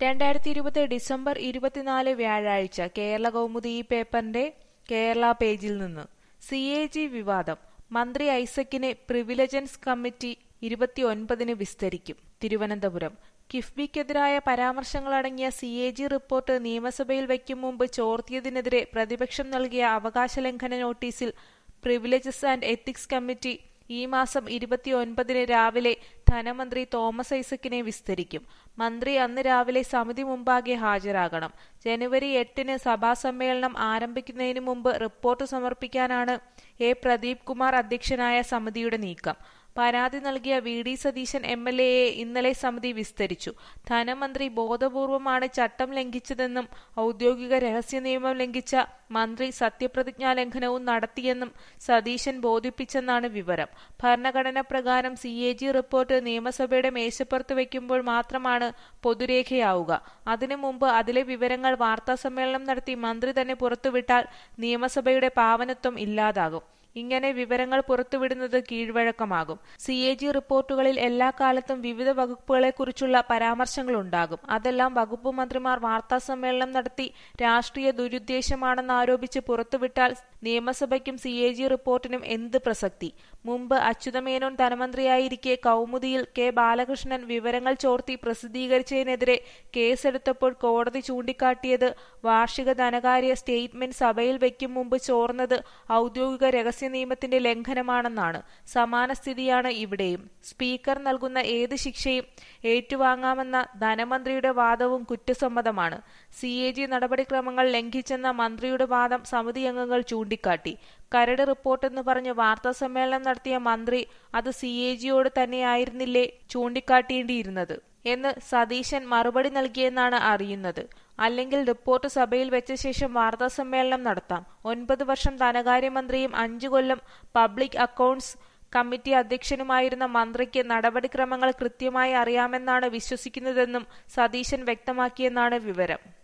രണ്ടായിരത്തി ഇരുപത് ഡിസംബർ ഇരുപത്തിനാല് വ്യാഴാഴ്ച കേരള കൗമുദി ഈ പേപ്പറിന്റെ കേരള പേജിൽ നിന്ന് സി എ ജി വിവാദം മന്ത്രി ഐസക്കിനെ പ്രിവിലജൻസ് കമ്മിറ്റി ഇരുപത്തിയൊൻപതിന് വിസ്തരിക്കും തിരുവനന്തപുരം കിഫ്ബിക്കെതിരായ പരാമർശങ്ങളടങ്ങിയ സി എ ജി റിപ്പോർട്ട് നിയമസഭയിൽ വയ്ക്കും മുമ്പ് ചോർത്തിയതിനെതിരെ പ്രതിപക്ഷം നൽകിയ അവകാശലംഘന നോട്ടീസിൽ പ്രിവിലേജസ് ആൻഡ് എത്തിക്സ് കമ്മിറ്റി ഈ മാസം ഇരുപത്തിയൊൻപതിന് രാവിലെ ധനമന്ത്രി തോമസ് ഐസക്കിനെ വിസ്തരിക്കും മന്ത്രി അന്ന് രാവിലെ സമിതി മുമ്പാകെ ഹാജരാകണം ജനുവരി എട്ടിന് സഭാസമ്മേളനം ആരംഭിക്കുന്നതിന് മുമ്പ് റിപ്പോർട്ട് സമർപ്പിക്കാനാണ് എ പ്രദീപ് കുമാർ അധ്യക്ഷനായ സമിതിയുടെ നീക്കം പരാതി നൽകിയ V D Satheesan M L എയെ ഇന്നലെ സമിതി വിസ്തരിച്ചു ധനമന്ത്രി ബോധപൂർവമാണ് ചട്ടം ലംഘിച്ചതെന്നും ഔദ്യോഗിക രഹസ്യ നിയമം ലംഘിച്ച മന്ത്രി സത്യപ്രതിജ്ഞാ ലംഘനവും നടത്തിയെന്നും സതീശൻ ബോധിപ്പിച്ചെന്നാണ് വിവരം ഭരണഘടന പ്രകാരം സി എ ജി റിപ്പോർട്ട് നിയമസഭയുടെ മേശപ്പുറത്ത് വയ്ക്കുമ്പോൾ മാത്രമാണ് പൊതുരേഖയാവുക അതിനു മുമ്പ് അതിലെ വിവരങ്ങൾ വാർത്താസമ്മേളനം നടത്തി മന്ത്രി തന്നെ പുറത്തുവിട്ടാൽ നിയമസഭയുടെ പാവനത്വം ഇല്ലാതാകും ഇങ്ങനെ വിവരങ്ങൾ പുറത്തുവിടുന്നത് കീഴ്വഴക്കമാകും സി എ ജി റിപ്പോർട്ടുകളിൽ എല്ലാ കാലത്തും വിവിധ വകുപ്പുകളെക്കുറിച്ചുള്ള പരാമർശങ്ങളുണ്ടാകും അതെല്ലാം വകുപ്പ് മന്ത്രിമാർ വാർത്താസമ്മേളനം നടത്തി രാഷ്ട്രീയ ദുരുദ്ദേശമാണെന്ന് ആരോപിച്ച് പുറത്തുവിട്ടാൽ നിയമസഭയ്ക്കും സി എ ജി റിപ്പോർട്ടിനും എന്ത് പ്രസക്തി മുമ്പ് അച്യുതമേനോൻ ധനമന്ത്രിയായിരിക്കെ കൗമുദിയിൽ കെ ബാലകൃഷ്ണൻ വിവരങ്ങൾ ചോർത്തി പ്രസിദ്ധീകരിച്ചതിനെതിരെ കേസെടുത്തപ്പോൾ കോടതി ചൂണ്ടിക്കാട്ടിയത് വാർഷിക ധനകാര്യ സ്റ്റേറ്റ്മെന്റ് സഭയിൽ വയ്ക്കും മുമ്പ് ചോർന്നത് ഔദ്യോഗിക രഹസ്യ നിയമത്തിന്റെ ലംഘനമാണെന്നാണ് സമാന സ്ഥിതിയാണ് ഇവിടെയും സ്പീക്കർ നൽകുന്ന ഏത് ശിക്ഷയും ഏറ്റുവാങ്ങാമെന്ന ധനമന്ത്രിയുടെ വാദവും കുറ്റസമ്മതമാണ് സി എ ജി നടപടിക്രമങ്ങൾ ലംഘിച്ചെന്ന മന്ത്രിയുടെ വാദം സമിതി അംഗങ്ങൾ ചൂണ്ടിക്കാട്ടി കരട് റിപ്പോർട്ടെന്ന് പറഞ്ഞ് വാർത്താസമ്മേളനം നടത്തിയ മന്ത്രി അത് സി എ ജിയോട് തന്നെയായിരുന്നില്ലേ ചൂണ്ടിക്കാട്ടേണ്ടിയിരുന്നത് എന്ന് സതീശൻ മറുപടി നൽകിയെന്നാണ് അറിയുന്നത് അല്ലെങ്കിൽ റിപ്പോർട്ട് സഭയിൽ വെച്ച ശേഷം വാർത്താസമ്മേളനം നടത്താം ഒൻപത് വർഷം ധനകാര്യമന്ത്രിയും അഞ്ചു കൊല്ലം പബ്ലിക് അക്കൌണ്ട്സ് കമ്മിറ്റി അധ്യക്ഷനുമായിരുന്ന മന്ത്രിക്ക് നടപടിക്രമങ്ങൾ കൃത്യമായി അറിയാമെന്നാണ് വിശ്വസിക്കുന്നതെന്നും സതീശൻ വ്യക്തമാക്കിയെന്നാണ് വിവരം